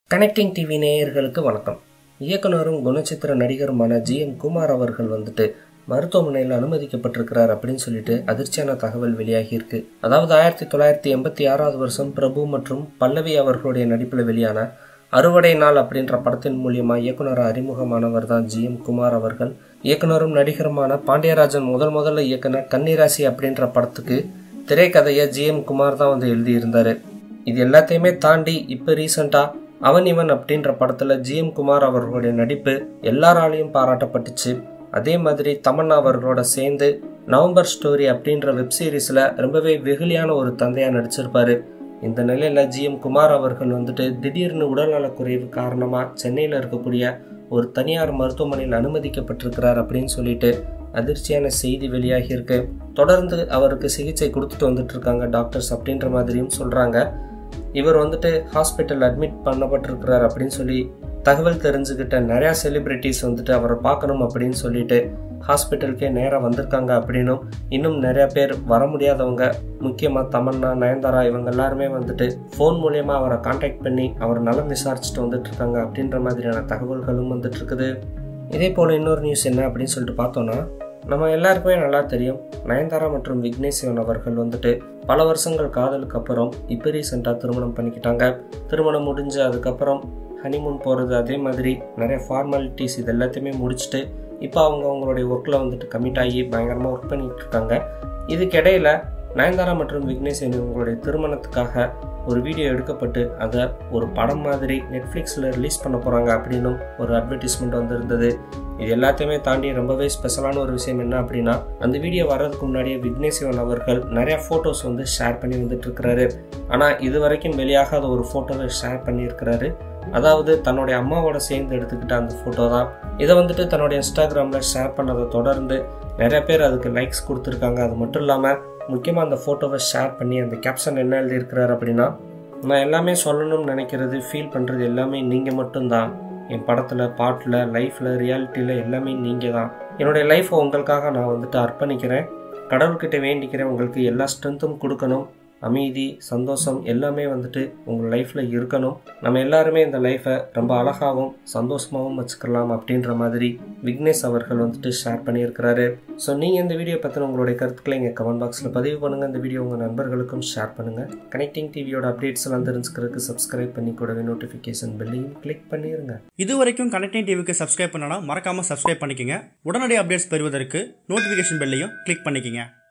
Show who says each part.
Speaker 1: connecting TV நேயர்களுக்கு வணக்கம் இயக்குனரும் குணச்சித்திர நடிகருமான ஜி எம் குமார் அவர்கள் வந்துட்டு மருத்துவமனையில் அனுமதிக்கப்பட்டிருக்கிறார் அப்படின்னு சொல்லிட்டு அதிர்ச்சியான தகவல் வெளியாகியிருக்கு அதாவது ஆயிரத்தி தொள்ளாயிரத்தி எண்பத்தி ஆறாவது வருஷம் பிரபு மற்றும் பல்லவி அவர்களுடைய நடிப்பில் வெளியான அறுவடை நாள் அப்படின்ற படத்தின் மூலியமா இயக்குனர் அறிமுகமானவர் தான் ஜி எம் குமார் அவர்கள் இயக்குனரும் நடிகருமான பாண்டியராஜன் முதல் முதல்ல இயக்குன கன்னிராசி அப்படின்ற படத்துக்கு திரைக்கதையை ஜி எம் குமார் தான் வந்து எழுதியிருந்தாரு இது எல்லாத்தையுமே தாண்டி இப்போ ரீசெண்டாக அவன் இவன் அப்படின்ற படத்தில் ஜிஎம் குமார் அவர்களுடைய நடிப்பு எல்லாராலையும் பாராட்டப்பட்டுச்சு அதே மாதிரி தமன்னா அவர்களோட சேர்ந்து நவம்பர் ஸ்டோரி அப்படின்ற வெப் சீரிஸில் ரொம்பவே வெகுளியான ஒரு தந்தையாக நடிச்சிருப்பாரு இந்த நிலையில் ஜிஎம் குமார் அவர்கள் வந்துட்டு திடீர்னு உடல்நலக்குறைவு காரணமாக சென்னையில் இருக்கக்கூடிய ஒரு தனியார் மருத்துவமனையில் அனுமதிக்கப்பட்டிருக்கிறார் அப்படின்னு சொல்லிட்டு அதிர்ச்சியான செய்தி வெளியாகி இருக்கு தொடர்ந்து அவருக்கு சிகிச்சை கொடுத்துட்டு வந்துட்டு இருக்காங்க டாக்டர்ஸ் அப்படின்ற மாதிரியும் சொல்கிறாங்க இவர் வந்துட்டு ஹாஸ்பிட்டல் அட்மிட் பண்ணப்பட்டிருக்கிறார் அப்படின்னு சொல்லி தகவல் தெரிஞ்சுக்கிட்ட நிறையா செலிப்ரிட்டிஸ் வந்துட்டு அவரை பார்க்கணும் அப்படின்னு சொல்லிட்டு ஹாஸ்பிட்டலுக்கே நேராக வந்திருக்காங்க அப்படின்னும் இன்னும் நிறைய பேர் வர முடியாதவங்க முக்கியமாக தமன்னா நயன்தாரா இவங்க எல்லாருமே வந்துட்டு ஃபோன் மூலயமா அவரை காண்டாக்ட் பண்ணி அவர் நலம் விசாரிச்சுட்டு வந்துட்டு இருக்காங்க அப்படின்ற மாதிரியான தகவல்களும் வந்துட்டு இருக்குது இதே போல் இன்னொரு நியூஸ் என்ன அப்படின்னு சொல்லிட்டு பார்த்தோன்னா நம்ம எல்லாருக்குமே நல்லா தெரியும் நயன்தாரா மற்றும் விக்னேஷ் சிவன் அவர்கள் வந்துட்டு பல வருஷங்கள் காதலுக்கு அப்புறம் இப்போ ரீசெண்டாக திருமணம் பண்ணிக்கிட்டாங்க திருமணம் முடிஞ்சு அதுக்கப்புறம் ஹனிமூன் போகிறது அதே மாதிரி நிறைய ஃபார்மாலிட்டிஸ் இது எல்லாத்தையுமே முடிச்சுட்டு இப்போ அவங்க அவங்களுடைய ஒர்க்கில் வந்துட்டு கமிட் ஆகி பயங்கரமாக ஒர்க் பண்ணிட்டு இருக்காங்க இதுக்கிடையில் நயன்தாரா மற்றும் விக்னேஷ் இவங்களுடைய திருமணத்துக்காக ஒரு வீடியோ எடுக்கப்பட்டு அதை ஒரு படம் மாதிரி நெட்ஃப்ளிக்ஸில் ரிலீஸ் பண்ண போகிறாங்க அப்படின்னும் ஒரு அட்வர்டைஸ்மெண்ட் வந்திருந்தது இது எல்லாத்தையுமே தாண்டி ரொம்பவே ஸ்பெஷலான ஒரு விஷயம் என்ன அப்படின்னா அந்த வீடியோ வர்றதுக்கு முன்னாடியே விக்னேஷ் சிவன் அவர்கள் நிறையா ஃபோட்டோஸ் வந்து ஷேர் பண்ணி வந்துட்டு இருக்கிறாரு ஆனால் இது வரைக்கும் வெளியாகாத ஒரு ஃபோட்டோவை ஷேர் பண்ணியிருக்கிறாரு அதாவது தன்னுடைய அம்மாவோட சேர்ந்து எடுத்துக்கிட்ட அந்த ஃபோட்டோ தான் இதை வந்துட்டு தன்னுடைய இன்ஸ்டாகிராமில் ஷேர் பண்ணதை தொடர்ந்து நிறைய பேர் அதுக்கு லைக்ஸ் கொடுத்துருக்காங்க அது மட்டும் இல்லாமல் முக்கியமாக அந்த ஃபோட்டோவை ஷேர் பண்ணி அந்த கேப்ஷன் என்ன எழுதியிருக்கிறார் அப்படின்னா நான் எல்லாமே சொல்லணும்னு நினைக்கிறது ஃபீல் பண்ணுறது எல்லாமே நீங்கள் மட்டும்தான் என் படத்தில் பாட்டில் லைஃப்பில் ரியாலிட்டியில் எல்லாமே நீங்கள் தான் என்னுடைய லைஃப்பை உங்களுக்காக நான் வந்துட்டு அர்ப்பணிக்கிறேன் கடவுள்கிட்ட வேண்டிக்கிறேன் உங்களுக்கு எல்லா ஸ்ட்ரென்த்தும் கொடுக்கணும் அமைதி சந்தோஷம் எல்லாமே வந்துட்டு உங்கள் லைஃப்பில் இருக்கணும் நம்ம எல்லாருமே இந்த லைஃப்பை ரொம்ப அழகாகவும் சந்தோஷமாகவும் வச்சுக்கலாம் அப்படின்ற மாதிரி விக்னேஷ் அவர்கள் வந்துட்டு ஷேர் பண்ணியிருக்கிறாரு ஸோ நீங்கள் இந்த வீடியோ பற்றின உங்களுடைய கருத்துக்களை எங்கள் கமெண்ட் பாக்ஸில் பதிவு பண்ணுங்கள் இந்த வீடியோ உங்கள் நண்பர்களுக்கும் ஷேர் பண்ணுங்கள் கனெக்டிங் டிவியோட அப்டேட்ஸ் எல்லாம் தெரிஞ்சுக்கிறதுக்கு சப்ஸ்கிரைப் பண்ணி கூடவே நோட்டிஃபிகேஷன் பெல்லையும் கிளிக் பண்ணிடுங்க
Speaker 2: இது வரைக்கும் கனெக்டிங் டிவிக்கு சப்ஸ்கிரைப் பண்ணனா மறக்காம சப்ஸ்கிரைப் பண்ணிக்கங்க உடனடி அப்டேட்ஸ் பெறுவதற்கு நோட்டிஃபிகேஷன் பெல்லையும் கிளிக் பண்ணிக்கங்க